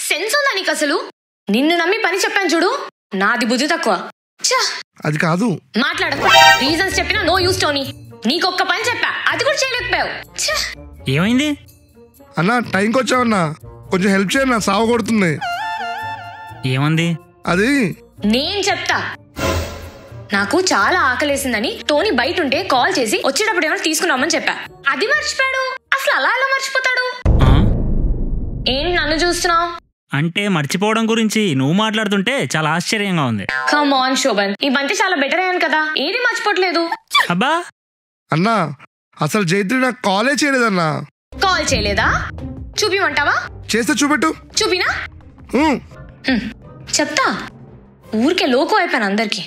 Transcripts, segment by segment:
Sense ఉందా నీకు అసలు నిన్ను నమ్మి పని చెప్పాను చూడు నాది బుద్ధి తక్కువ ఛ, అది కాదు మాట్లాడకు రీజన్స్ చెప్పినా నో యూస్ టోనీ నీకొక్క పని చెప్పా అది కూడా చేయలేకపోయావు ఛ, ఏమైంది అన్నా టైంకి వచ్చావన్నా కొంచెం హెల్ప్ చేయండి నా సావ కొడుతుంది ఏమంది అది నేను చెప్తా నాకు చాలా ఆకలేసిందని టోనీ బయట ఉంటే కాల్ చేసి వచ్చేటప్పుడు ఏమైనా తీసుకున్నామని చెప్పా అది మర్చిపోయాడు అసలు అలా ఎలా మర్చిపోతాడు ఆ? ఏంటి నన్ను చూస్తున్నావు అంటే మర్చిపోవడం గురించి నువ్వు మాట్లాడుతుంటే చాలా ఆశ్చర్యంగా ఉంది కమ్ ఆన్ శోభన్ ఈ బంతి చాలా బెటర్ అయ్యాను కదా ఏది మర్చిపోవట్లేదు అబ్బా అన్నా అసలు జైత్రి నాకు కాలే చేయలేదన్నా కాల్ చేయలేదా చూపిమంటావా చేస్తే చూపెట్టు చూపినా ఉమ్, హ్మ్, చెప్తా ఊరికే లోకు అయిపోయాను అందరికి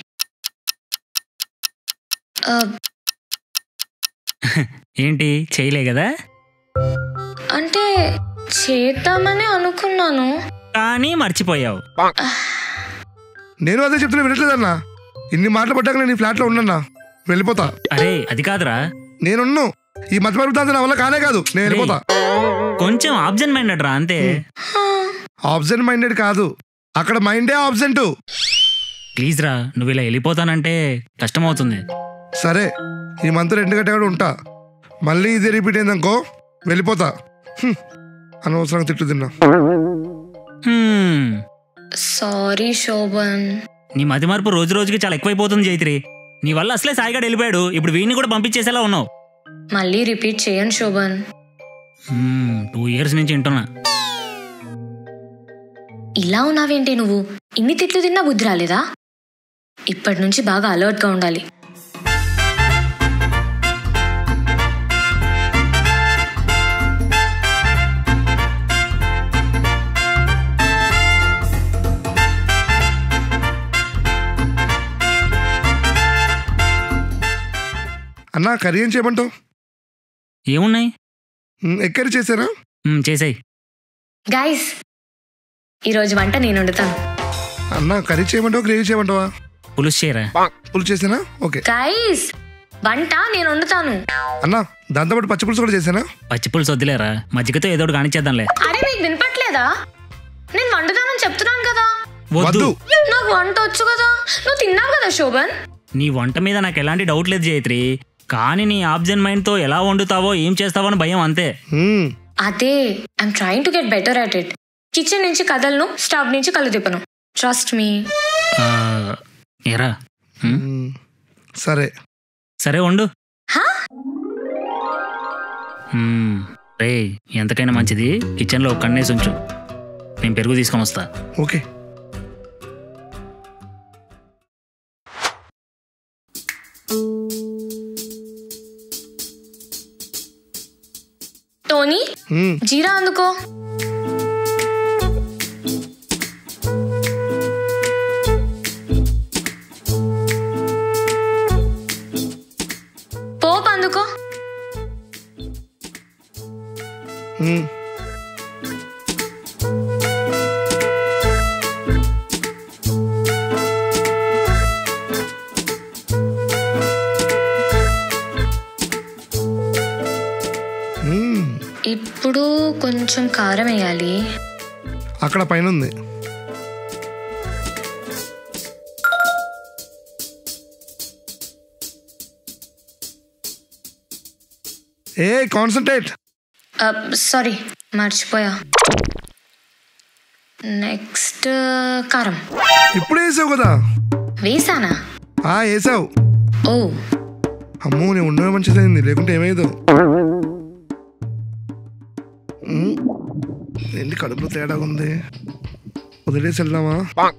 ఆ, ఏంటి చేయలే కదా అంటే చేద్దామని అనుకున్నాను కానీ మర్చిపోయావు నేను అదే చెప్తున్నా వినట్లేదన్నా ఇన్ని మాటలు పడ్డాక నేను ఈ ఫ్లాట్లో ఉన్నన్నా వెళ్ళిపోతా అరే అది కాదురా నేనున్ను ఈ మధ్య మరుగుతాంత నా వల్ల కానే కాదు నేను వెళ్ళిపోతా కొంచెం ఆబ్జెంట్ మైండెడ్ రా అంతే ఆబ్సెంట్ మైండెడ్ కాదు అక్కడ మైండే ఆబ్సెంట్ ప్లీజ్ రా నువ్వు ఇలా వెళ్ళిపోతానంటే కష్టమవుతుంది సరే ఈ మంత్ రెండు గంట కూడా ఉంటా మళ్ళీ ఇది రిపీట్ అయిందనుకో వెళ్ళిపోతా హ్మ్. అనవసరంగా తిట్టు తిన్నా హ్మ్. సారీ శోభన్ నీ మతి మార్పు రోజు రోజుకి చాలా ఎక్కువైపోతుంది జైత్రి నీ వల్ల అసలే సాయిగాడు వెళ్ళిపోయాడు ఇప్పుడు వీడిని కూడా పంపించేసేలా ఉన్నావు మళ్ళీ రిపీట్ చేయను శోభన్ టూ ఇయర్స్ నుంచి వింటున్నా ఇలా ఉన్నావేంటి నువ్వు ఇన్ని తిట్లు తిన్నా బుద్ధి రాలేదా ఇప్పటి నుంచి బాగా అలర్ట్గా ఉండాలి అన్నా కర్రీ ఏం చేయమంటావు ఏమున్నాయి హ్మ్, ఎగ్ కర్రీ చేశారా మ్మ్, చేసేయ్ గైస్ ఈరోజు వంట నేను వండుతాను అన్నా కర్రీ చేయమంటావా గ్రేవీ చేయమంటావా పులుసు చేయరా పులుసు చేసానా ఓకే గైస్ వంట నేను వండుతాను అన్నా దాంతోపాటు పచ్చి పులుసు కూడా చేశానా పచ్చి పులుసు వద్దులేరా మజ్జిగతో ఏదో ఒకటి కానిచ్చేద్దాంలే అరే మీకు వినపట్లేదా నేను వండుతానని చెప్తున్నాను కదా వద్దు వద్దు నాకు వంట వచ్చు కదా నువ్వు తిన్నావు కదా శోభన్ నీ వంట మీద నాకు ఎలాంటి డౌట్ లేదు జైత్రి కానీ నీ ఆబ్జెంట్ మైండ్తో ఎలా వండుతావో ఏం చేస్తావో అని భయం అంతే హ్మ్. అదే I'm trying to get better at it kitchen నుంచి కదలను స్టవ్ నుంచి కళ్ళు తిప్పను ట్రస్ట్ మీ ఆ, ఏరా మ్మ్? హ్మ్. సరే సరే వండు హా మ్మ్. రేయ్ ఎంతకైనా మంచిది కిచెన్లో ఒక కన్నేసి ఉంచు నేను పెరుగు తీసుకొని వస్తా ఓకే టోనీ హ్మ్. జీరా అందుకో పోపు అందుకో హ్మ్. హ్మ్. ఇప్పుడు కొంచెం కారం వేయాలి అక్కడ పైన ఉంది ఏ కాన్సన్ట్రేట్ సారీ మర్చిపోయా నెక్స్ట్ కారం ఇప్పుడు వేసావు కదా వేసానా ఆ వేసావు ఓ అమ్మో నేను ఉండమే మంచిదైంది లేకుంటే ఏమైందో ఉమ్, ఏంటి కడుపులో తేడా ఉంది వదిలేసి వెళ్దామా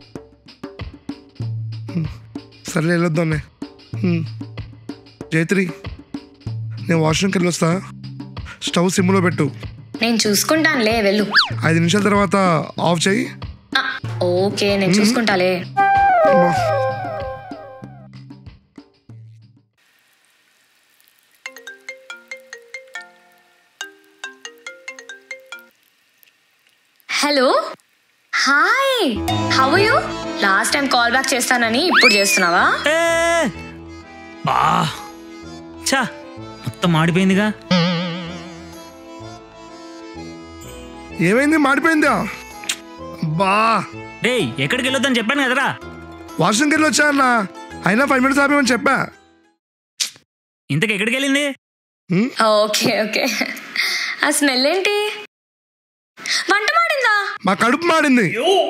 ఉమ్, సర్లే వెళ్ళొద్దాంలే ఉమ్, జైత్రి నేను వాష్రూమ్కి వెళ్ళొస్తా స్టవ్ సిమ్లో పెట్టు నేను చూసుకుంటానులే వెళ్ళు ఐదు నిమిషాల తర్వాత ఆఫ్ చేయి ఆ, ఓకే నేను చూసుకుంటాలే అమ్మా. Hello hi how you last time call back చేస్తానని ఇప్పుడు చేస్తున్నావా ఏ! బా చా మొత్తం మాడిపోయిందిగా ఏమైంది మాడిపోయిందా అబ్బా డేయ్ ఎక్కడికి వెళ్ళొద్దని చెప్పాను కదరా వాష్రూమ్కి వెళ్ళి వచ్చా అన్న అయినా ఫైవ్ మినిట్స్ ఆపేమని చెప్పా ఇంతకు ఎక్కడికి వెళ్ళింది హ్మ్? ఓకే ఓకే ఆ స్మెల్ ఏంటి వంట మాడిందా మా కడుపు మాడింది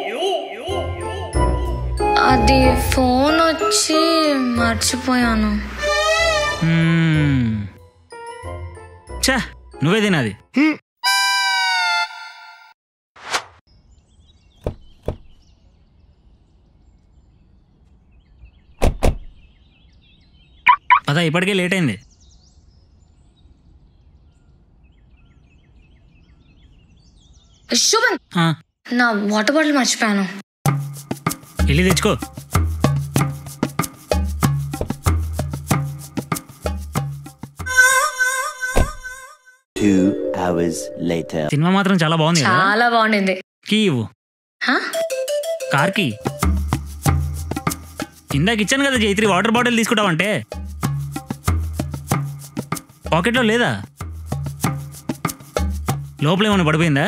అది ఫోన్ వచ్చి మర్చిపోయాను మ్మ్. ఛా నువ్వే తినది హ్మ్. పద ఇప్పటికే లేట్ అయింది శుభన్ ఆ, నా వాటర్ బాటిల్ మర్చిపోయాను వెళ్ళి తెచ్చుకో Two hours later. సినిమా మాత్రం చాలా బాగుంది కదా చాలా బాగుండింది కీ ఇవ్వు హా? కార్కి ఇందాక ఇచ్చాను కదా జైత్రి వాటర్ బాటిల్ తీసుకుంటావంటే పాకెట్లో లేదా లోపల ఏమైనా పడిపోయిందా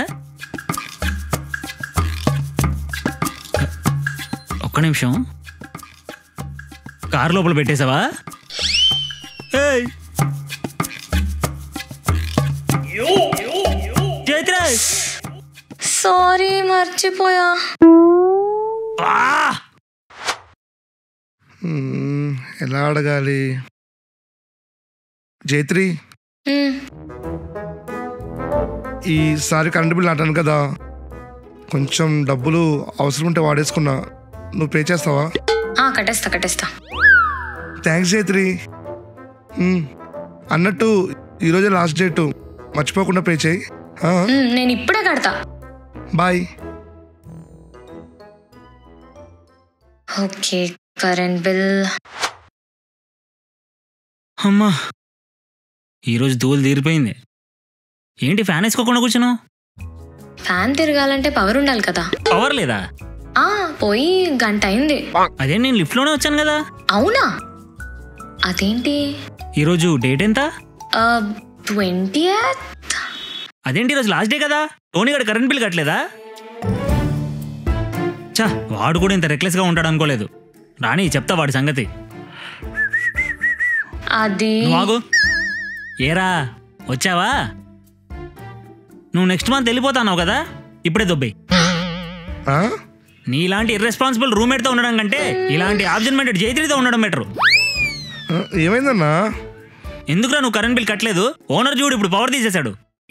ఒక్క నిమిషం కారు లోపల పెట్టేశావా ఏయ్! జైత్రి సారీ మర్చిపోయా ఆ! హ్మ్, ఎలా అడగాలి జైత్రి మ్, ఈసారి కరెంట్ బిల్ అంటాను కదా కొంచెం డబ్బులు అవసరం ఉంటే వాడేసుకున్నా నువ్వు పే చేస్తావా ఆ, కట్టేస్తా కట్టేస్తా థ్యాంక్స్ జైత్రి హ్మ్, అన్నట్టు ఈరోజే లాస్ట్ డేట్ మర్చిపోకుండా పే చేయి ఆ, మ్, నేను ఇప్పుడే కడతా బాయ్ ఓకే కరెంట్ బిల్ అమ్మా ఈరోజు దూలు తీరిపోయింది ఏంటి ఫ్యాన్ వేసుకోకుండా కూర్చున్నావు ఫ్యాన్ తిరగాలంటే పవర్ ఉండాలి కదా పవర్ లేదా ఆ పోయి గంట అయింది అదే నేను లిఫ్ట్లోనే వచ్చాను కదా అవునా అదేంటి ఈరోజు డేట్ ఎంత ట్వంటీ అదేంటి ఈరోజు లాస్ట్ డే కదా టోనీ గడు కరెంట్ బిల్ కట్టలేదా చా వాడు కూడా ఇంత రెక్లెస్గా ఉంటాడు అనుకోలేదు రాని చెప్తా వాడి సంగతి అది నువ్వు ఆగు ఏరా వచ్చావా నువ్వు నెక్స్ట్ మంత్ వెళ్ళిపోతాన్నావు కదా ఇప్పుడే దొబ్బై ఆ? నీలాంటి ఇర్రెస్పాన్సిబుల్ రూమ్మేట్తో ఉండడం కంటే ఇలాంటి ఆబ్జెంట్ జైత్రితో ఉండడం బెటర్ ఆ, ఏమైందన్నా ఎందుకురా నువ్వు కరెంట్ బిల్ కట్టలేదు ఓనర్ చూడు ఇప్పుడు పవర్ తీసేశాడు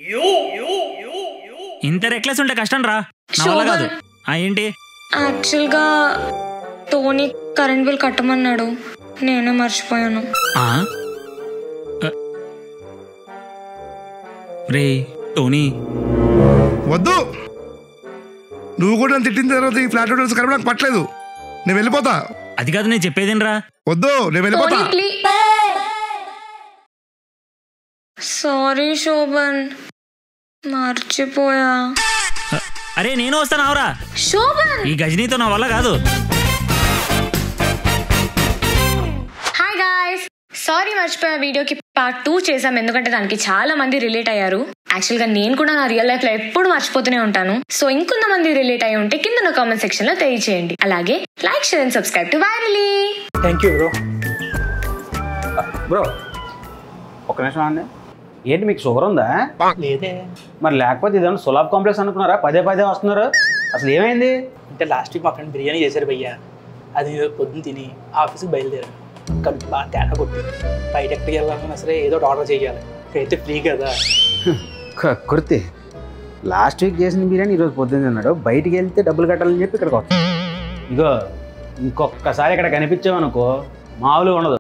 ఇంత రెక్లెస్ ఉంటే కష్టం రా నా వల్ల కాదు ఆ ఏంటి యాక్చువల్గా టోనీ కరెంట్ బిల్ కట్టమన్నాడు నేనే మర్చిపోయాను ఆ? అ. రే టోనీ వద్దు నువ్వు కూడా నన్ను తిట్టిన తర్వాత ఈ ఫ్లాట్ హోటల్స్ కలప నాకు పట్టలేదు నేను వెళ్ళిపోతా అది కాదు నేను చెప్పేదేనరా వద్దు నేను వెళ్ళిపోతా టోనీ ప్లీజ్ సారీ శోభన్ మర్చిపోయా అ, అరే నేను వస్తాను అవరా శోభన్ ఈ గజనీతో నా వల్ల కాదు హాయ్ గాయ్స్ సారీ మర్చిపోయా వీడియోకి పార్ట్ టూ చేసాం ఎందుకంటే దానికి చాలా మంది రిలేట్ అయ్యారు యాక్చువల్ గా నేను కూడా నా రియల్ లైఫ్ లో ఎప్పుడు మర్చిపోతూనే ఉంటాను సో ఇంకొంత మంది రిలేట్ అయి ఉంటే కింద కామెంట్ సెక్షన్ లో తెలియచేయండి అలాగే like share and subscribe to virally thank you bro bro ఒక్క నిమిషం అండి ఏంటి మీకు షుగర్ ఉందా లేదే మరి లేకపోతే ఇదేమన్నా సులాబ్ కాంప్లెక్స్ అనుకున్నారా పదే పదే వస్తున్నారు అసలు ఏమైంది అంటే లాస్ట్ వీక్ మా ఫ్రెండ్ బిర్యానీ చేశారు భయ్యా అది ఈరోజు పొద్దున్న తిని ఆఫీస్కి బయలుదేరాను కడుపు బాగా తేడా కొట్టింది బయట ఎక్కడికి వెళ్ళాలన్నా సరే ఏదో ఒకటి ఆర్డర్ చేయాలి ఇక్కడైతే ఫ్రీ కదా కుర్తి లాస్ట్ వీక్ చేసిన బిర్యానీ ఈరోజు పొద్దున్న తిన్నాడు బయటికి వెళ్తే డబ్బులు కట్టాలని చెప్పి ఇక్కడికి వస్తాం ఇగో ఇంకొకసారి ఇక్కడ కనిపించామనుకో మామూలుగా ఉండదు